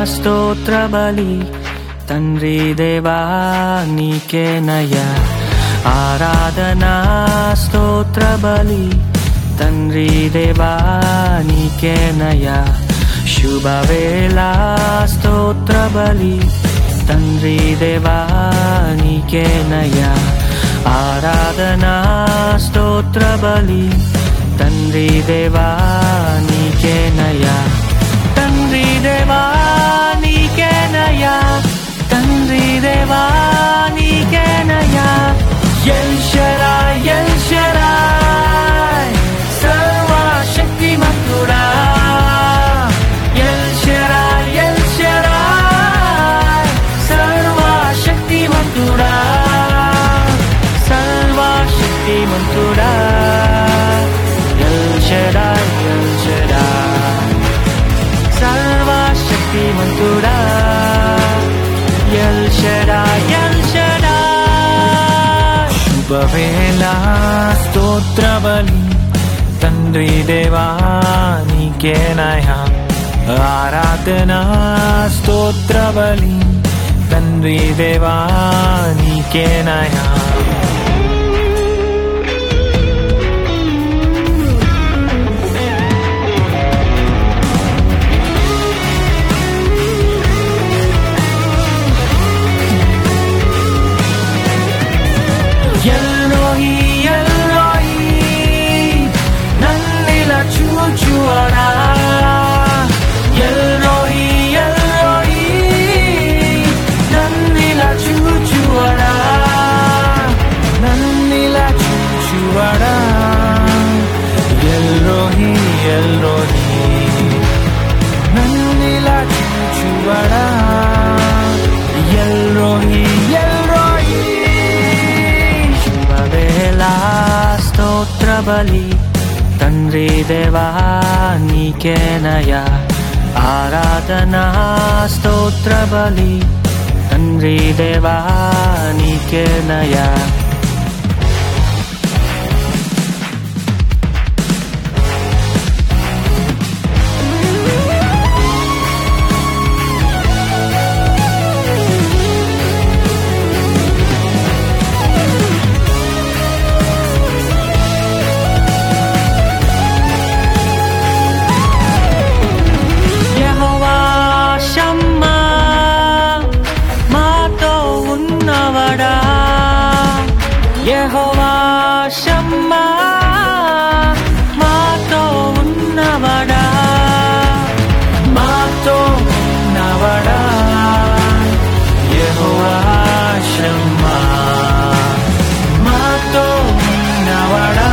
స్తోత్ర బలి తండ్రి దేవా నీకేనయ్యా ఆరాధనా స్తోత్ర బలి తండ్రి దేవా నీకేనయ్యా శుభవేళ స్తోత్ర బలి తండ్రి దేవా నీకేనయ్యా ఆరాధనా స్తోత్ర బలి తండ్రి దేవా నీకేనయ్యా తండ్రి దేవా నీకేనయ్యా తండ్రి దేవా నీకేనయ్యా ఎల్ షరాయ్ ఎల్ షరాయ్ సర్వశక్తిమంతుడా ఎల్ షరాయ్ ఎల్ షరాయ్ సర్వశక్తిమంతుడా సర్వశక్తిమంతుడా ఎల్ షరాయ్ ఎల్ షరాయ్ సర్వశక్తిమంతుడా ఎల్ షడాయ్ ఎల్ షడాయ్ శుభవేళ స్తోత్ర బలి తండ్రి దేవా నీకేనయా ఆరాధనా స్తోత్ర బలి తండ్రి దేవా నీకేనయా ఎల్లోయి ఎల్లోయి నన్నిలా చూచువడా ఎల్లోయి ఎల్లోయి నన్నిలా చూచువడా నన్నిలా చూచువడా ఎల్లోయి ఎల్లోయి నన్నిలా చూచువడా ఎల్లోయి ఎల్లోయి శుభవేళ స్తోత్ర బలి తండ్రి దేవా నీకేనయా ఆరాధనా స్తోత్ర బలి తండ్రి దేవా నీకేనయా యెహోవా షమ్మా మాతో ఉన్నవడా యెహోవా షమ్మా మాతో ఉన్నవడా మాతో ఉన్నవడా యెహోవా షమ్మా మాతో ఉన్నవడా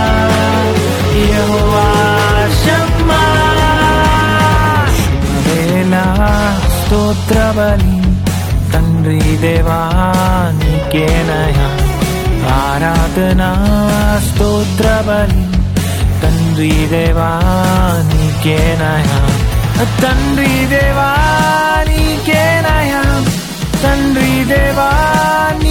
యెహోవా షమ్మా వేళ స్తోత్ర బలి తండ్రి దేవా నీకేనయా ఆరాధనా స్తోత్ర బలి తండ్రి దేవా నీకేనయా తండ్రి దేవా నీకేనయా తండ్రి దేవా